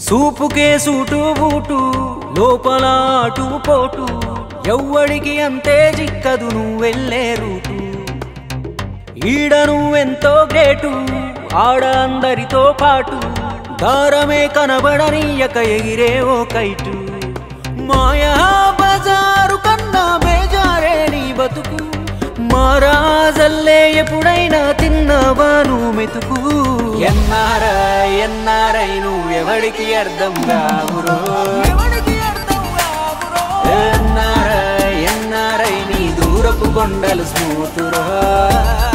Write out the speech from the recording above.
సూపుకే suit boot లోపల అటు పోటు ఎవ్వడికి అంతే చిక్కదు నువ్వు వెళ్ళే రూటు ఈడ నువ్వెంతో గ్రేటు ఆడ అందరితో పాటు దారమే కనబడనీయక ఎగిరే ఓ కైటు మాయా బజారు కన్నా బేజారే నీ బతుకు మారాజల్లే ఎప్పుడైనా తిన్నవాను మెతుకు ఎన్నారై ఎన్నారై నువ్వెవడికి అర్థం కావురో ఎన్నారై ఎన్నారై నీ దూరపు కొండలు స్మూతురా